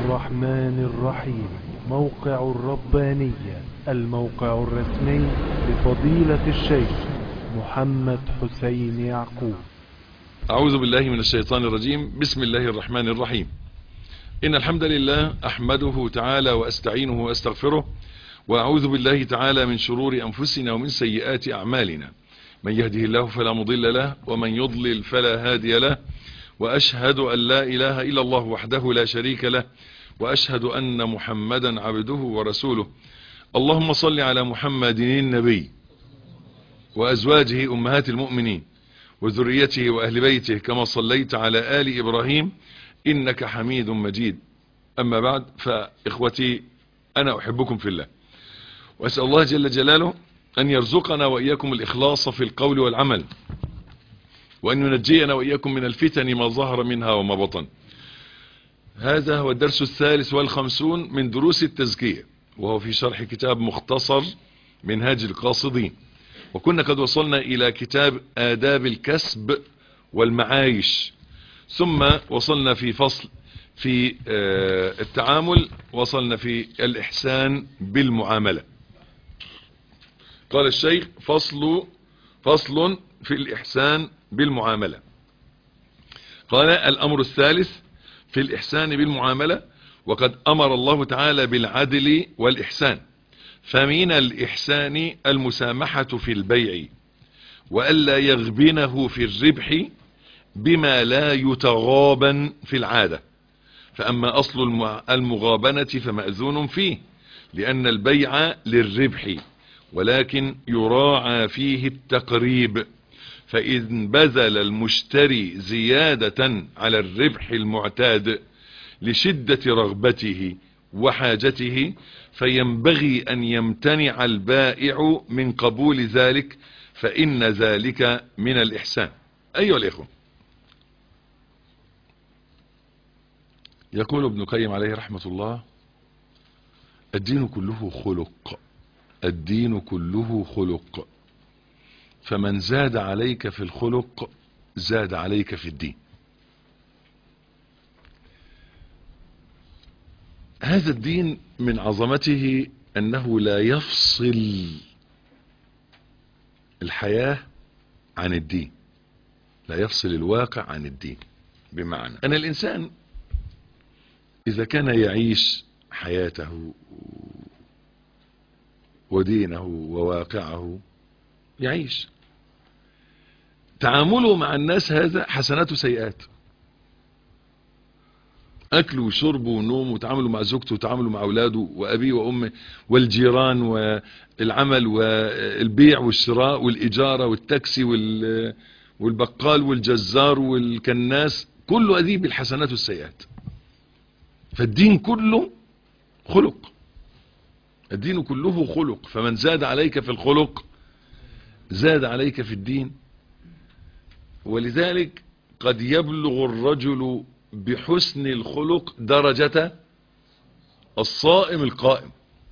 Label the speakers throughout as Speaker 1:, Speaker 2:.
Speaker 1: الرحمن الرحيم موقع الربانية الموقع الرسمي لفضيلة الشيخ محمد حسين يعقوب
Speaker 2: أعوذ بالله من الشيطان الرجيم بسم الله الرحمن الرحيم إن الحمد لله أحمده تعالى وأستعينه وأستغفره وأعوذ بالله تعالى من شرور أنفسنا ومن سيئات أعمالنا من يهده الله فلا مضل له ومن يضلل فلا هادي له وأشهد أن لا إله إلا الله وحده لا شريك له وأشهد أن محمدا عبده ورسوله اللهم صل على محمد النبي وأزواجه أمهات المؤمنين وذريته وأهل بيته كما صليت على آل إبراهيم إنك حميد مجيد أما بعد فإخوتي أنا أحبكم في الله وأسأل الله جل جلاله أن يرزقنا وإياكم الإخلاص في القول والعمل وأن ينجينا وإياكم من الفتن ما ظهر منها وما بطن هذا هو الدرس الثالث والخمسون من دروس التزكية وهو في شرح كتاب مختصر منهاج القاصدين وكنا قد وصلنا إلى كتاب آداب الكسب والمعايش ثم وصلنا في فصل في التعامل وصلنا في الإحسان بالمعاملة قال الشيخ فصل فصل في الإحسان بالمعاملة قال الأمر الثالث في الإحسان بالمعاملة وقد أمر الله تعالى بالعدل والإحسان فمن الإحسان المسامحة في البيع وألا يغبنه في الربح بما لا يتغابن في العادة فأما أصل المغابنة فمأذون فيه لأن البيع للربح ولكن يراعى فيه التقريب فإن بذل المشتري زيادة على الربح المعتاد لشدة رغبته وحاجته فينبغي أن يمتنع البائع من قبول ذلك فإن ذلك من الإحسان أيها الإخوة يقول ابن قيم عليه رحمة الله الدين كله خلق الدين كله خلق فمن زاد عليك في الخلق زاد عليك في الدين هذا الدين من عظمته أنه لا يفصل الحياة عن الدين لا يفصل الواقع عن الدين بمعنى أن الإنسان إذا كان يعيش حياته ودينه وواقعه يعيش تعامله مع الناس هذا حسنات وسيئات أكله وشربه ونومه وتعامله مع زوجته وتعامله مع أولاده وأبيه وأمه والجيران والعمل والبيع والشراء والإجارة والتاكسي والبقال والجزار والكناس كله أذيب بالحسنات والسيئات فالدين كله خلق الدين كله خلق فمن زاد عليك في الخلق زاد عليك في الدين ولذلك قد يبلغ الرجل بحسن الخلق درجة الصائم القائم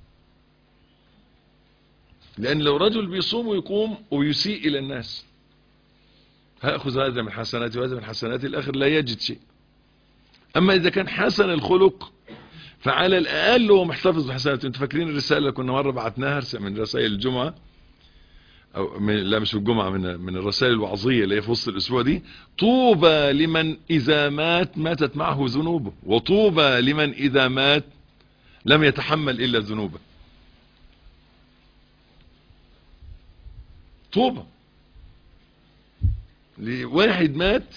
Speaker 2: لأن لو رجل بيصوم ويقوم ويسيء إلى الناس هأخذ هذا من حسناتي وهذا من حسناتي الآخر لا يجد شيء أما إذا كان حسن الخلق فعلى الأقل هو محتفظ بحسناته انتوا فاكرين الرسالة اللي كنا مرة بعتناها من رسائل الجمعة أو من لا مش الجمعة من من الرسائل الوعظية اللي هي في وسط الأسبوع دي طوبى لمن إذا مات ماتت معه ذنوبه وطوبى لمن إذا مات لم يتحمل إلا ذنوبه طوبى لواحد مات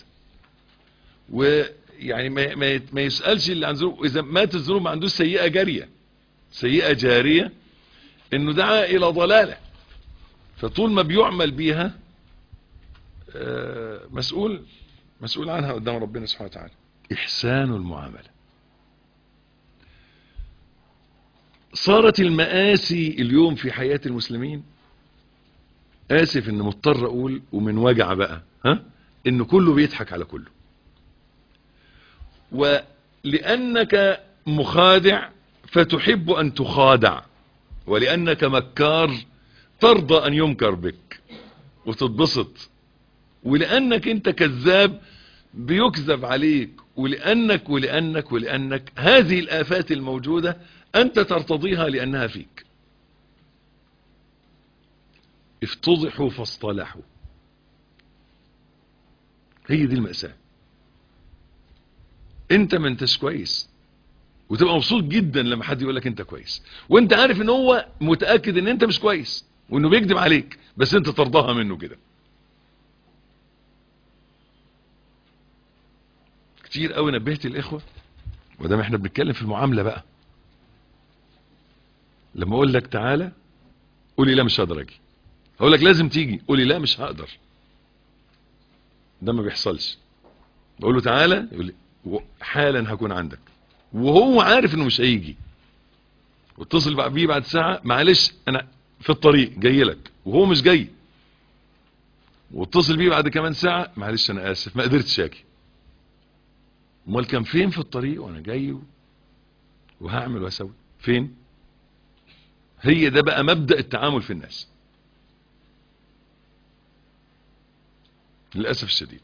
Speaker 2: ويعني ما, ما, ما يسألش اللي عن ذنوب إذا مات الذنوب ما عندوش سيئة جارية سيئة جارية انه دعا الى ضلاله فطول ما بيعمل بيها مسؤول مسؤول عنها قدام ربنا سبحانه وتعالى إحسان المعاملة صارت المآسي اليوم في حياة المسلمين آسف ان مضطر أقول ومن وجع بقى ها ان كله بيضحك على كله ولأنك مخادع فتحب أن تخادع ولأنك مكار ترضى أن يمكر بك وتتبسط ولأنك أنت كذاب بيكذب عليك ولأنك ولأنك ولأنك هذه الآفات الموجودة أنت ترتضيها لأنها فيك افتضحوا فاصطلحوا هي دي المأساة انت ما انتش كويس وتبقى مبسوط جدا لما حد يقول لك انت كويس وانت عارف ان هو متأكد ان انت مش كويس وانه بيكذب عليك بس انت ترضاها منه كده كتير قوي نبهت الاخوة ودام احنا بنتكلم في المعاملة بقى لما اقول لك تعالى قولي لا مش هقدر اجي اقول لك لازم تيجي قولي لا مش هقدر ده ما بيحصلش بقول له تعالى يقول لي حالا هكون عندك وهو عارف انه مش هيجي واتصل بقى بيه بعد ساعة معلش انا في الطريق جاي لك وهو مش جاي واتصل بيه بعد كمان ساعة معلش انا اسف ما قدرتش اجي امال كان فين في الطريق وانا جاي وهعمل واسوي فين هي ده بقى مبدأ التعامل في الناس للأسف الشديد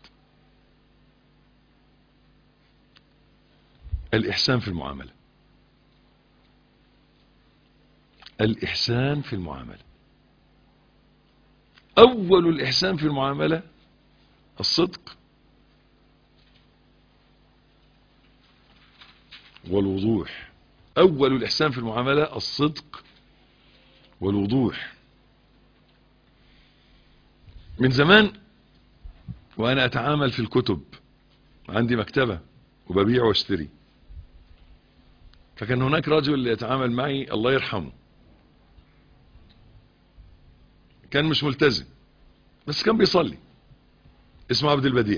Speaker 2: الإحسان في المعاملة الإحسان في المعاملة أول الإحسان في المعاملة الصدق والوضوح أول الإحسان في المعاملة الصدق والوضوح من زمان وأنا أتعامل في الكتب عندي مكتبة وببيع واشتري فكان هناك رجل يتعامل معي الله يرحمه كان مش ملتزم بس كان بيصلي اسمه عبد البديع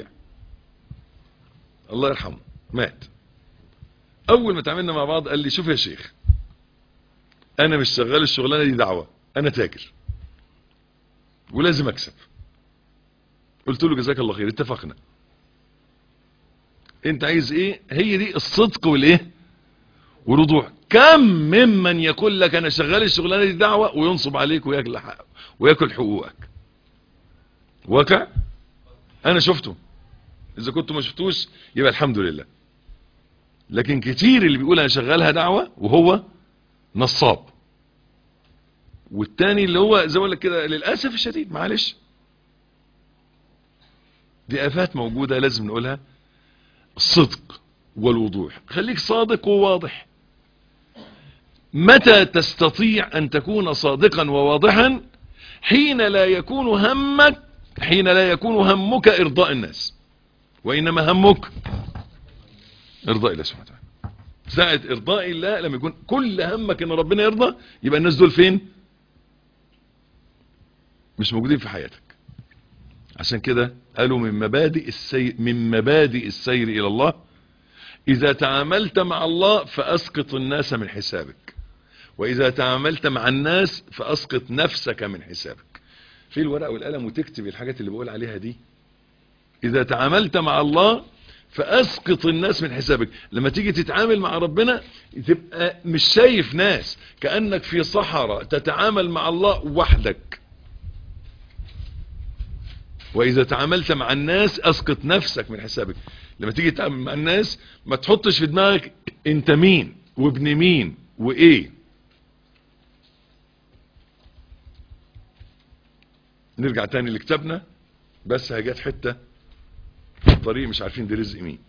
Speaker 2: الله يرحمه مات اول ما تعاملنا مع بعض قال لي شوف يا شيخ انا مش شغال الشغلانه دي دعوه انا تاجر ولازم اكسب قلت له جزاك الله خير اتفقنا انت عايز ايه هي دي الصدق والايه والوضوح كم ممن يقول لك انا شغال الشغلانه دي دعوه وينصب عليك وياكل حق وياكل حقوقك واقع انا شفته اذا كنتوا ما شفتوش يبقى الحمد لله لكن كتير اللي بيقول انا شغالها دعوه وهو نصاب والتاني اللي هو زي ما اقول لك كده للاسف الشديد معلش دي افات موجوده لازم نقولها الصدق والوضوح خليك صادق وواضح متى تستطيع ان تكون صادقا وواضحا حين لا يكون همك حين لا يكون همك ارضاء الناس وانما همك ارضاء الله سبحانه وتعالى ساعة ارضاء الله لما يكون كل همك ان ربنا يرضى يبقى الناس دول فين مش موجودين في حياتك عشان كده قالوا من مبادئ السير من مبادئ السير الى الله اذا تعاملت مع الله فاسقط الناس من حسابك واذا تعاملت مع الناس فاسقط نفسك من حسابك في الورق والقلم وتكتب الحاجات اللي بقول عليها دي اذا تعاملت مع الله فاسقط الناس من حسابك لما تيجي تتعامل مع ربنا تبقى مش شايف ناس كأنك في صحراء تتعامل مع الله وحدك واذا تعاملت مع الناس اسقط نفسك من حسابك لما تيجي تتعامل مع الناس ما تحطش في دماغك انت مين وابن مين وايه نرجع تاني لكتابنا بس هجات حتة في الطريق مش عارفين دي رزق مين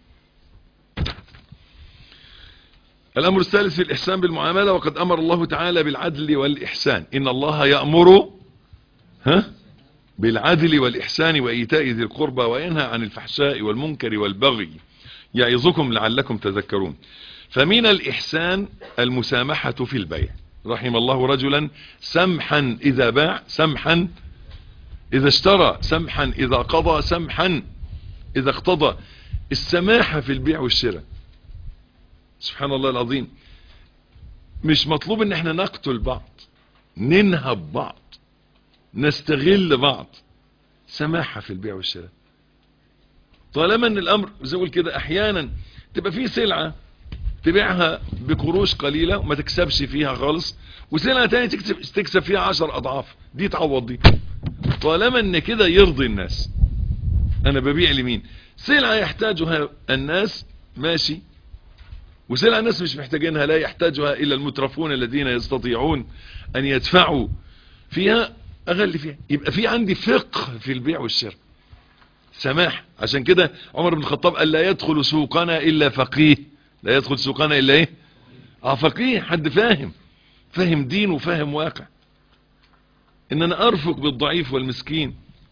Speaker 2: الامر الثالث في الاحسان بالمعاملة وقد امر الله تعالى بالعدل والاحسان ان الله يأمر ها بالعدل والإحسان وإيتاء ذي القربى وينهى عن الفحشاء والمنكر والبغي يعظكم لعلكم تذكرون فمن الإحسان المسامحة في البيع رحم الله رجلا سمحا إذا باع سمحا إذا اشترى سمحا إذا قضى سمحا إذا اقتضى السماحة في البيع والشراء سبحان الله العظيم مش مطلوب ان احنا نقتل بعض ننهب بعض نستغل بعض سماحة في البيع والشراء طالما ان الامر زي ما كده احيانا تبقى في سلعة تبيعها بقروش قليلة وما تكسبش فيها خالص وسلعة تانية تكسب, تكسب فيها عشر اضعاف دي تعوض دي طالما ان كده يرضي الناس انا ببيع لمين سلعة يحتاجها الناس ماشي وسلع الناس مش محتاجينها لا يحتاجها الا المترفون الذين يستطيعون ان يدفعوا فيها اغلي فيها يبقى في عندي فقه في البيع والشراء سماح عشان كده عمر بن الخطاب قال لا يدخل سوقنا الا فقيه لا يدخل سوقنا الا ايه اه فقيه حد فاهم فاهم دين وفاهم واقع ان انا ارفق بالضعيف والمسكين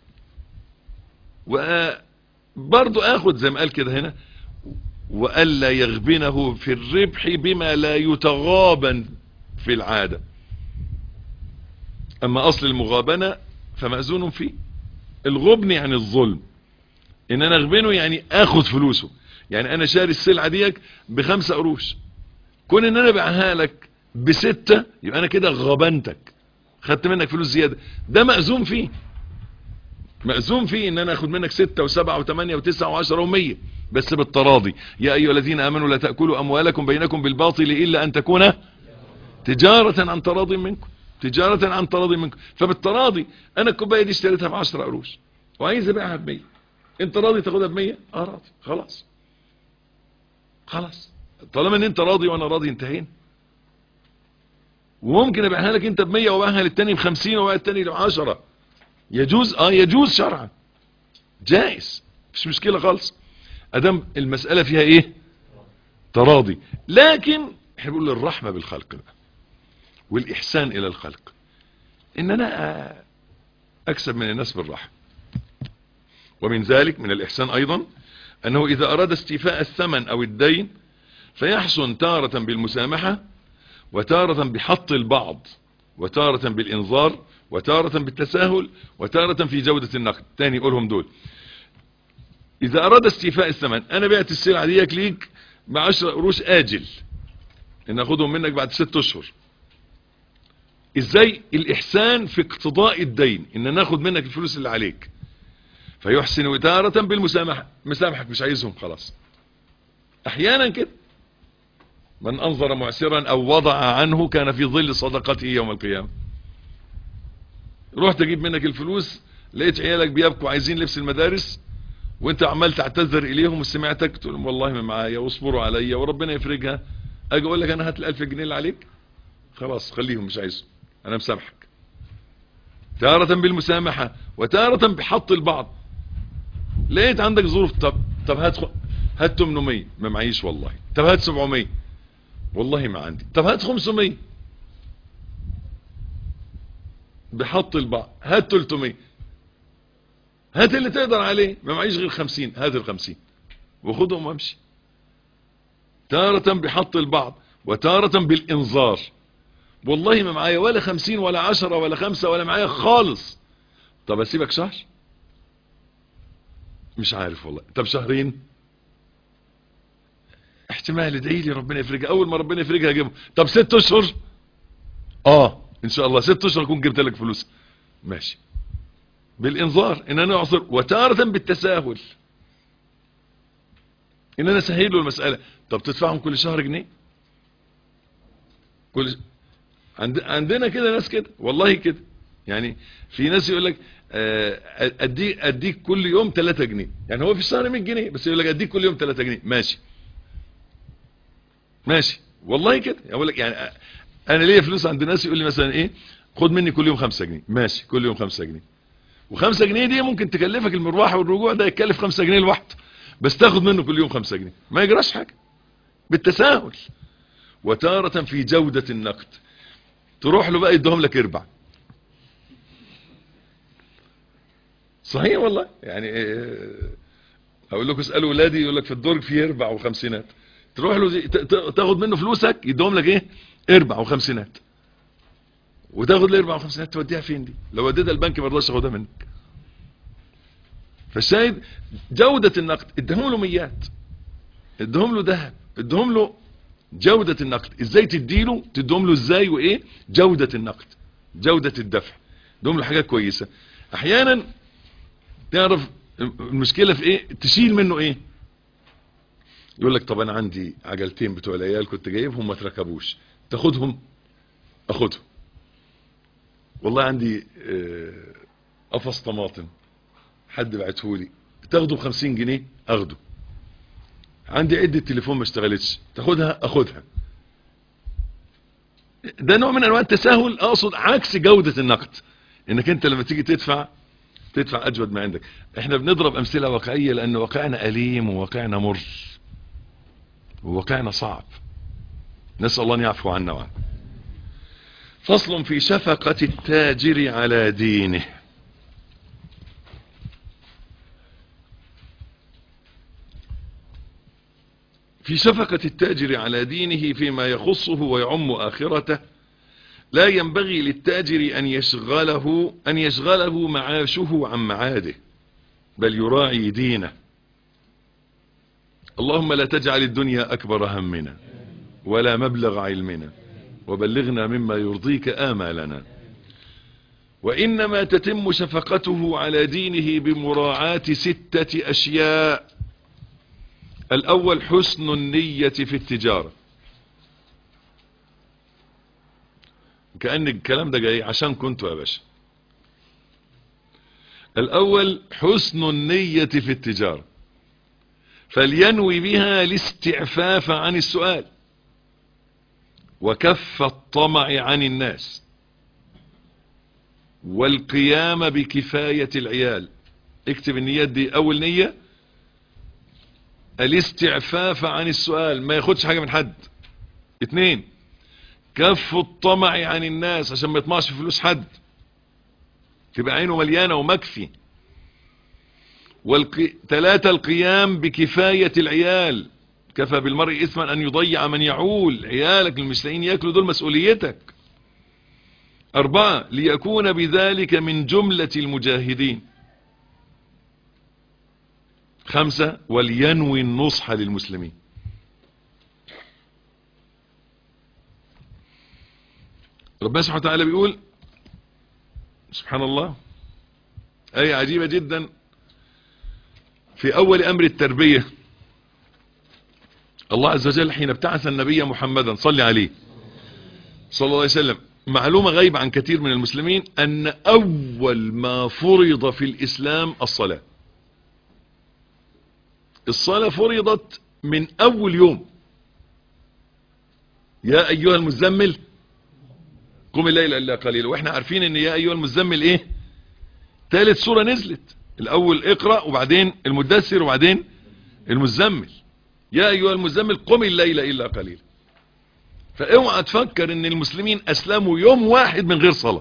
Speaker 2: وبرضو اخد زي ما قال كده هنا والا يغبنه في الربح بما لا يتغابن في العادة اما اصل المغابنة فمأذون فيه الغبن يعني الظلم ان انا اغبنه يعني اخد فلوسه يعني انا شاري السلعة ديك بخمسة قروش كون ان انا بعها لك بستة يبقى انا كده غبنتك خدت منك فلوس زيادة ده مأذون فيه مأذون فيه ان انا اخد منك ستة وسبعة وثمانية وتسعة وعشرة ومية بس بالتراضي يا ايها الذين امنوا لا تأكلوا اموالكم بينكم بالباطل الا ان تكون تجارة عن تراض منكم تجارة عن تراض منكم فبالتراضي انا الكوباية دي اشتريتها بعشرة قروش وعايز ابيعها بمية انت راضي تاخدها بمية اه راضي خلاص خلاص طالما ان انت راضي وانا راضي انتهينا وممكن ابيعها لك انت بمية وابيعها للتاني بخمسين وابيعها التاني بعشرة يجوز اه يجوز شرعا جائز مش مشكلة خالص ادام المسألة فيها ايه تراضي لكن احنا بنقول الرحمة بالخلق بقى والاحسان الى الخلق ان انا اكسب من الناس بالرحمة ومن ذلك من الاحسان ايضا انه اذا اراد استيفاء الثمن او الدين فيحسن تارة بالمسامحة وتارة بحط البعض وتارة بالانظار وتارة بالتساهل وتارة في جودة النقد تاني قولهم دول اذا اراد استيفاء الثمن انا بعت السلعة ديك ليك بعشرة قروش اجل ان اخدهم منك بعد ست اشهر ازاي الاحسان في اقتضاء الدين ان ناخد منك الفلوس اللي عليك فيحسن تارة بالمسامحة مسامحك مش عايزهم خلاص احيانا كده من انظر معسرا او وضع عنه كان في ظل صدقته يوم القيامة رحت اجيب منك الفلوس لقيت عيالك بيبكوا عايزين لبس المدارس وانت عمال تعتذر اليهم وسمعتك تقول لهم والله ما معايا واصبروا عليا وربنا يفرجها اجي اقول لك انا هات الالف جنيه اللي عليك خلاص خليهم مش عايزهم انا مسامحك تارة بالمسامحة وتارة بحط البعض لقيت عندك ظروف طب طب هات خ... هات 800 ما معيش والله طب هات 700 والله ما عندي طب هات 500 بحط البعض هات 300 هات اللي تقدر عليه ما معيش غير 50 هات ال 50 وخدهم وامشي تارة بحط البعض وتارة بالانظار والله ما معايا ولا 50 ولا 10 ولا 5 ولا معايا خالص طب اسيبك شهر مش عارف والله طب شهرين احتمال ادعي لي ربنا يفرجها اول ما ربنا يفرجها اجيبها طب ست اشهر اه ان شاء الله ست اشهر اكون جبت لك فلوس ماشي بالانظار ان انا اعصر وتارة بالتساهل ان انا اسهل له المسألة طب تدفعهم كل شهر جنيه كل عند... عندنا كده ناس كده والله كده يعني في ناس يقول لك اديك اديك كل يوم 3 جنيه يعني هو في الشهر 100 جنيه بس يقول لك اديك كل يوم 3 جنيه ماشي ماشي والله كده يقول لك يعني انا ليا فلوس عند ناس يقول لي مثلا ايه خد مني كل يوم 5 جنيه ماشي كل يوم 5 جنيه و5 جنيه دي ممكن تكلفك المروح والرجوع ده يتكلف 5 جنيه لوحده بس تاخد منه كل يوم 5 جنيه ما يجراش حاجه بالتساهل وتارة في جودة النقد تروح له بقى يديهم لك اربع صحيح والله يعني اقول لكم اسالوا ولادي يقول لك في الدرج فيه اربع وخمسينات تروح له تاخد منه فلوسك يديهم لك ايه اربع وخمسينات وتاخد الاربع وخمسينات توديها فين دي لو وديتها البنك ما رضاش ياخدها منك فالشاهد جودة النقد ادهم له ميات ادهم له ذهب ادهم له جودة النقد ازاي تديله تدهم له ازاي وايه جودة النقد جودة الدفع ادهم له حاجات كويسة احيانا تعرف المشكلة في ايه تشيل منه ايه يقول لك طب انا عندي عجلتين بتوع العيال كنت جايبهم ما تركبوش تاخدهم اخدهم والله عندي قفص طماطم حد بعته لي تاخده ب 50 جنيه اخده عندي عدة تليفون ما اشتغلتش تاخدها اخدها ده نوع من انواع التساهل اقصد عكس جودة النقد انك انت لما تيجي تدفع تدفع اجود ما عندك احنا بنضرب امثلة واقعية لان واقعنا اليم وواقعنا مر وواقعنا صعب نسأل الله ان يعفو عنا وعنه فصل في شفقة التاجر على دينه في شفقة التاجر على دينه فيما يخصه ويعم آخرته لا ينبغي للتاجر أن يشغله أن يشغله معاشه عن معاده بل يراعي دينه اللهم لا تجعل الدنيا أكبر همنا ولا مبلغ علمنا وبلغنا مما يرضيك آمالنا وإنما تتم شفقته على دينه بمراعاة ستة أشياء الأول حسن النية في التجارة كأن الكلام ده جاي عشان كنت يا باشا الأول حسن النية في التجارة فلينوي بها الاستعفاف عن السؤال وكف الطمع عن الناس والقيام بكفاية العيال اكتب النيات دي اول نية الاستعفاف عن السؤال ما ياخدش حاجة من حد اتنين كف الطمع عن الناس عشان ما يطمعش في فلوس حد تبقى عينه مليانة ومكفي والق... ثلاثة القيام بكفاية العيال كفى بالمرء اسما ان يضيع من يعول عيالك المسلمين ياكلوا دول مسؤوليتك اربعة ليكون بذلك من جملة المجاهدين خمسة ولينوي النصح للمسلمين ربنا سبحانه وتعالى بيقول سبحان الله آية عجيبة جدا في أول أمر التربية الله عز وجل حين ابتعث النبي محمدا صلى عليه صلى الله عليه وسلم معلومة غيب عن كثير من المسلمين أن أول ما فرض في الإسلام الصلاة الصلاة فرضت من أول يوم يا أيها المزمل قم الليل إلا قليلا وإحنا عارفين أن يا أيها المزمل إيه ثالث سورة نزلت الأول اقرأ وبعدين المدثر وبعدين المزمل يا أيها المزمل قم الليل إلا قليلا فاوعى تفكر ان المسلمين اسلموا يوم واحد من غير صلاة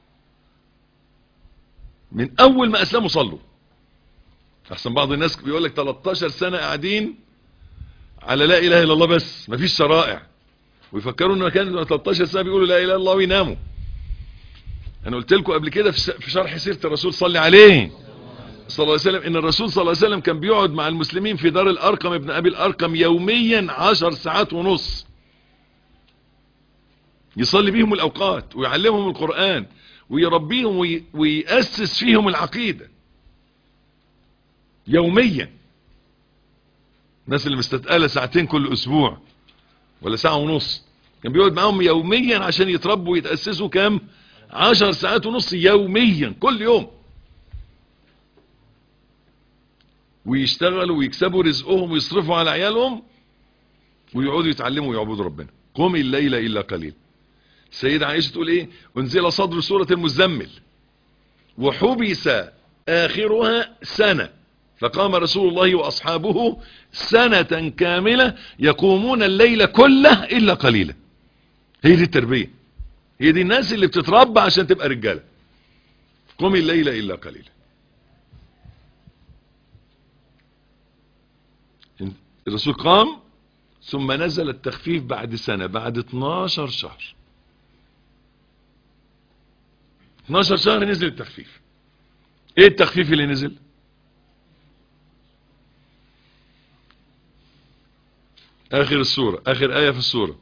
Speaker 2: من اول ما اسلموا صلوا احسن بعض الناس بيقول لك 13 سنة قاعدين على لا اله الا الله بس مفيش شرائع ويفكروا انه كان 13 سنة بيقولوا لا اله الا الله ويناموا انا قلت لكم قبل كده في شرح سيرة الرسول صلي عليه صلى الله عليه وسلم ان الرسول صلى الله عليه وسلم كان بيقعد مع المسلمين في دار الارقم ابن ابي الارقم يوميا عشر ساعات ونص يصلي بيهم الاوقات ويعلمهم القرآن ويربيهم وي... ويأسس فيهم العقيدة يوميا الناس اللي مستتقالة ساعتين كل اسبوع ولا ساعة ونص كان بيقعد معاهم يوميا عشان يتربوا ويتأسسوا كام عشر ساعات ونص يوميا كل يوم ويشتغلوا ويكسبوا رزقهم ويصرفوا على عيالهم ويقعدوا يتعلموا ويعبدوا ربنا قم الليل إلا قليل السيدة عائشة تقول ايه انزل صدر سورة المزمل وحبس آخرها سنة فقام رسول الله وأصحابه سنة كاملة يقومون الليل كله إلا قليلا هي دي التربية هي دي الناس اللي بتتربى عشان تبقى رجالة قم الليل إلا قليلا الرسول قام ثم نزل التخفيف بعد سنة بعد 12 شهر 12 شهر نزل التخفيف ايه التخفيف اللي نزل اخر السورة اخر اية في السورة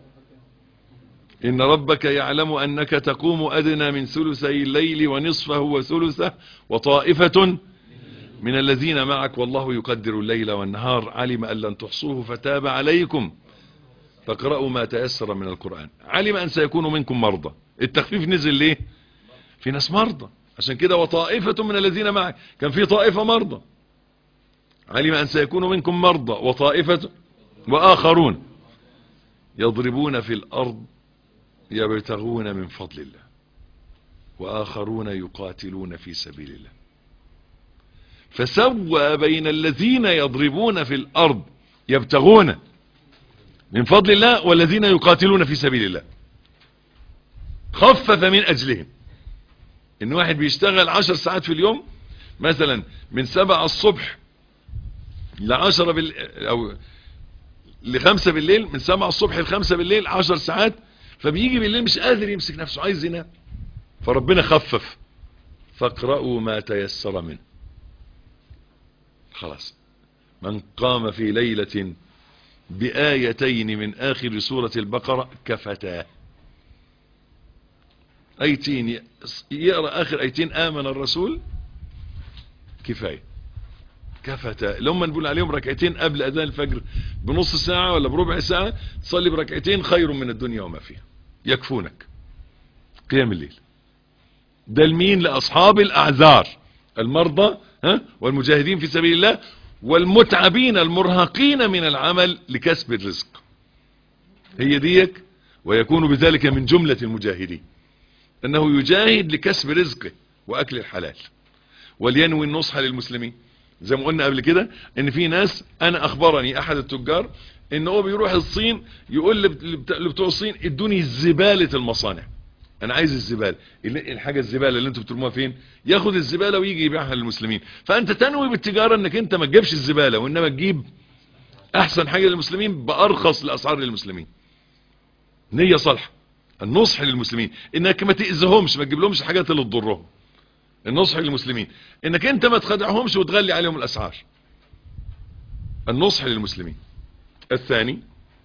Speaker 2: ان ربك يعلم انك تقوم ادنى من ثلثي الليل ونصفه وثلثه وطائفة من الذين معك والله يقدر الليل والنهار علم ان لن تحصوه فتاب عليكم فاقرأوا ما تيسر من القرآن علم ان سيكون منكم مرضى التخفيف نزل ليه في ناس مرضى عشان كده وطائفة من الذين معك كان في طائفة مرضى علم أن سيكون منكم مرضى وطائفة وآخرون يضربون في الأرض يبتغون من فضل الله وآخرون يقاتلون في سبيل الله فسوى بين الذين يضربون في الأرض يبتغون من فضل الله والذين يقاتلون في سبيل الله خفف من أجلهم إن واحد بيشتغل عشر ساعات في اليوم مثلا من سبعة الصبح لعشرة بال... أو لخمسة بالليل من سبعة الصبح لخمسة بالليل عشر ساعات فبيجي بالليل مش قادر يمسك نفسه عايز ينام فربنا خفف فاقرأوا ما تيسر منه خلاص من قام في ليلة بآيتين من آخر سورة البقرة كفتاه ايتين يقرأ اخر ايتين امن الرسول كفاية كفتا لما نقول عليهم ركعتين قبل اذان الفجر بنص ساعة ولا بربع ساعة تصلي بركعتين خير من الدنيا وما فيها يكفونك قيام الليل ده المين لاصحاب الاعذار المرضى ها والمجاهدين في سبيل الله والمتعبين المرهقين من العمل لكسب الرزق هي ديك ويكون بذلك من جملة المجاهدين انه يجاهد لكسب رزقه واكل الحلال ولينوي النصح للمسلمين زي ما قلنا قبل كده ان في ناس انا اخبرني احد التجار ان هو بيروح الصين يقول لبتوع الصين ادوني زبالة المصانع انا عايز الزبالة الحاجة الزبالة اللي انتوا بترموها فين ياخد الزبالة ويجي يبيعها للمسلمين فانت تنوي بالتجارة انك انت ما تجيبش الزبالة وانما تجيب احسن حاجة للمسلمين بارخص لاسعار للمسلمين نية صالحة النصح للمسلمين انك ما تأذيهمش ما تجيب لهمش الحاجات اللي تضرهم النصح للمسلمين انك انت ما تخدعهمش وتغلي عليهم الاسعار النصح للمسلمين الثاني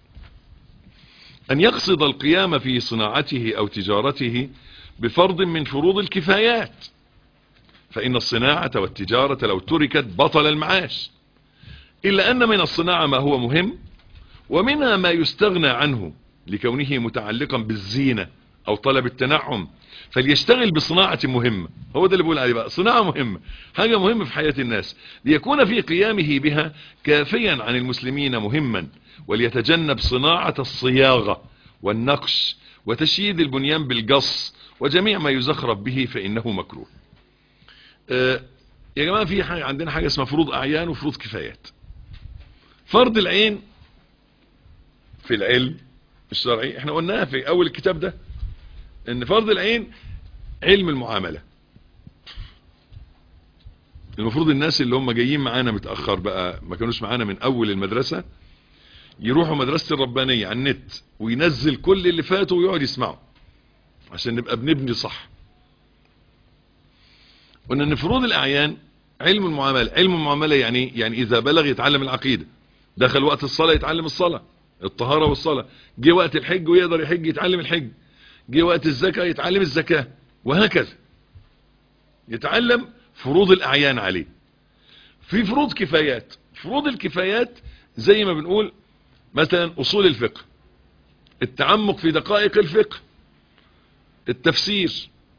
Speaker 2: ان يقصد القيام في صناعته او تجارته بفرض من فروض الكفايات فان الصناعة والتجارة لو تركت بطل المعاش الا ان من الصناعة ما هو مهم ومنها ما يستغنى عنه لكونه متعلقا بالزينة او طلب التنعم فليشتغل بصناعة مهمة هو ده اللي بقول عليه بقى صناعة مهمة حاجة مهمة في حياة الناس ليكون في قيامه بها كافيا عن المسلمين مهما وليتجنب صناعة الصياغة والنقش وتشييد البنيان بالقص وجميع ما يزخرف به فإنه مكروه آه يا جماعة في حاجة عندنا حاجة اسمها فروض أعيان وفروض كفايات فرض العين في العلم الشرعي احنا قلناها في اول الكتاب ده ان فرض العين علم المعاملة المفروض الناس اللي هم جايين معانا متأخر بقى ما كانوش معانا من اول المدرسة يروحوا مدرسة الربانية على النت وينزل كل اللي فاتوا ويقعد يسمعوا عشان نبقى بنبني صح قلنا ان فروض الاعيان علم المعاملة علم المعاملة يعني يعني اذا بلغ يتعلم العقيدة دخل وقت الصلاة يتعلم الصلاة الطهارة والصلاة جه وقت الحج ويقدر يحج يتعلم الحج جه وقت الزكاة يتعلم الزكاة وهكذا يتعلم فروض الأعيان عليه في فروض كفايات فروض الكفايات زي ما بنقول مثلا أصول الفقه التعمق في دقائق الفقه التفسير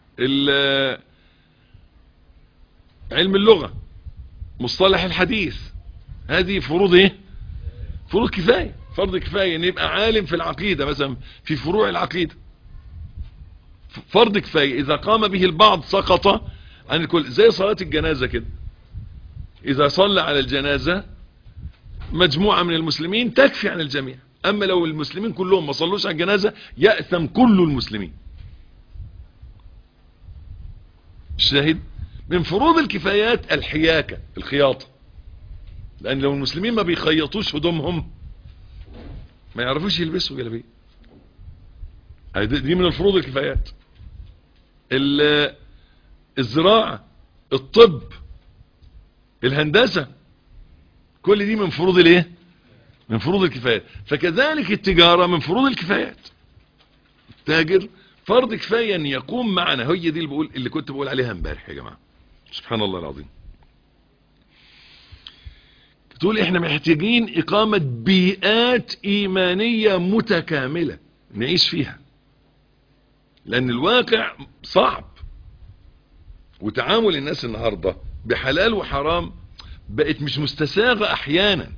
Speaker 2: علم اللغة مصطلح الحديث هذه فروض ايه فروض كفاية فرض كفاية ان يبقى عالم في العقيدة مثلا في فروع العقيدة فرض كفاية اذا قام به البعض سقط عن الكل زي صلاة الجنازة كده اذا صلى على الجنازة مجموعة من المسلمين تكفي عن الجميع اما لو المسلمين كلهم ما صلوش على الجنازة يأثم كل المسلمين الشاهد من فروض الكفايات الحياكة الخياطة لان لو المسلمين ما بيخيطوش هدومهم ما يعرفوش يلبسوا جلابيه دي من الفروض الكفايات الزراعة الطب الهندسة كل دي من فروض الايه من فروض الكفايات فكذلك التجارة من فروض الكفايات التاجر فرض كفاية ان يقوم معنا هي دي اللي بقول اللي كنت بقول عليها امبارح يا جماعة سبحان الله العظيم تقول احنا محتاجين اقامة بيئات ايمانية متكاملة نعيش فيها لان الواقع صعب وتعامل الناس النهاردة بحلال وحرام بقت مش مستساغة احيانا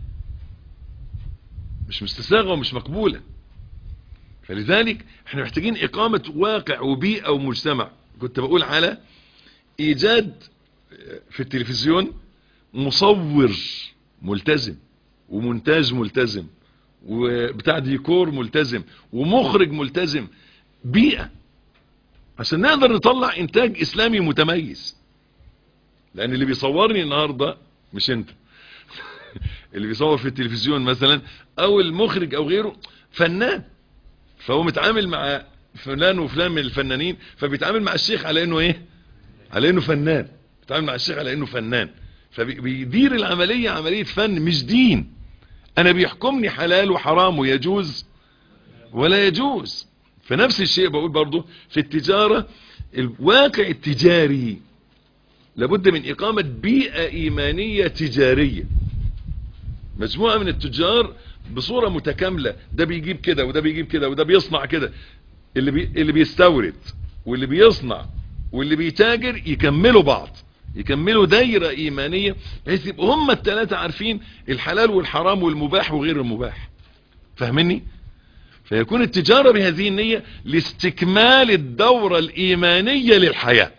Speaker 2: مش مستساغة ومش مقبولة فلذلك احنا محتاجين اقامة واقع وبيئة ومجتمع كنت بقول على ايجاد في التلفزيون مصور ملتزم ومونتاج ملتزم وبتاع ديكور ملتزم ومخرج ملتزم بيئة عشان نقدر نطلع انتاج اسلامي متميز لان اللي بيصورني النهاردة مش انت اللي بيصور في التلفزيون مثلا او المخرج او غيره فنان فهو متعامل مع فلان وفلان من الفنانين فبيتعامل مع الشيخ على انه ايه على انه فنان بيتعامل مع الشيخ على انه فنان فبيدير العملية عملية فن مش دين انا بيحكمني حلال وحرام ويجوز ولا يجوز فنفس الشيء بقول برضو في التجارة الواقع التجاري لابد من اقامة بيئة ايمانية تجارية مجموعة من التجار بصورة متكاملة ده بيجيب كده وده بيجيب كده وده بيصنع كده اللي, بي اللي بيستورد واللي بيصنع واللي بيتاجر يكملوا بعض يكملوا دايرة ايمانية بحيث يبقوا هم الثلاثة عارفين الحلال والحرام والمباح وغير المباح فاهمني فيكون التجارة بهذه النية لاستكمال الدورة الايمانية للحياة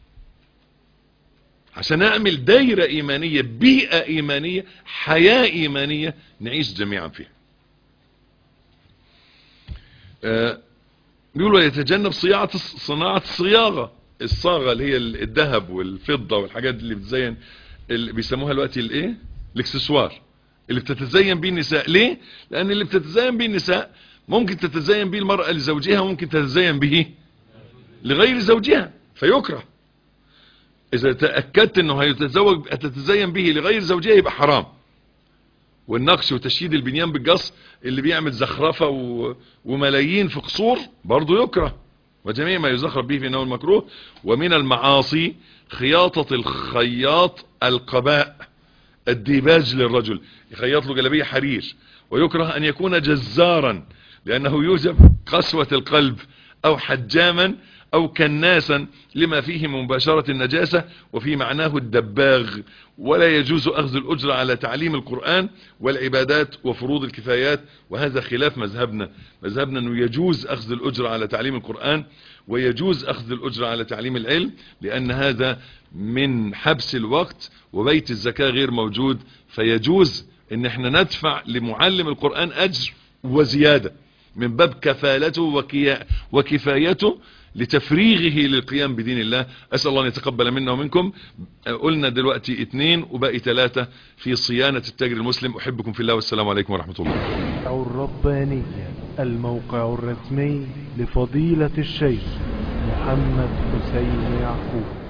Speaker 2: عشان اعمل دايرة ايمانية بيئة ايمانية حياة ايمانية نعيش جميعا فيها آه بيقولوا يتجنب صياعة صناعة الصياغة الصاغة اللي هي الذهب والفضة والحاجات اللي بتزين اللي بيسموها دلوقتي الايه الاكسسوار اللي بتتزين بيه النساء ليه لان اللي بتتزين بيه النساء ممكن تتزين بيه المرأة لزوجها وممكن تتزين به لغير زوجها فيكره اذا تأكدت انه هيتزوج هتتزين به لغير زوجها يبقى حرام والنقش وتشييد البنيان بالقص اللي بيعمل زخرفة و... وملايين في قصور برضه يكره وجميع ما يزخرف به في انه المكروه ومن المعاصي خياطة الخياط القباء الديباج للرجل يخيط له جلبية حرير ويكره ان يكون جزارا لانه يوجب قسوة القلب او حجاما او كناسا لما فيه من مباشرة النجاسة وفي معناه الدباغ ولا يجوز اخذ الاجر على تعليم القرآن والعبادات وفروض الكفايات وهذا خلاف مذهبنا مذهبنا انه يجوز اخذ الاجر على تعليم القرآن ويجوز اخذ الاجر على تعليم العلم لان هذا من حبس الوقت وبيت الزكاة غير موجود فيجوز ان احنا ندفع لمعلم القرآن اجر وزيادة من باب كفالته وكيا وكفايته لتفريغه للقيام بدين الله أسأل الله أن يتقبل منا ومنكم قلنا دلوقتي اثنين وباقي ثلاثة في صيانة التاجر المسلم أحبكم في الله والسلام عليكم ورحمة الله
Speaker 1: الربانية الموقع الرسمي لفضيلة الشيخ محمد حسين يعقوب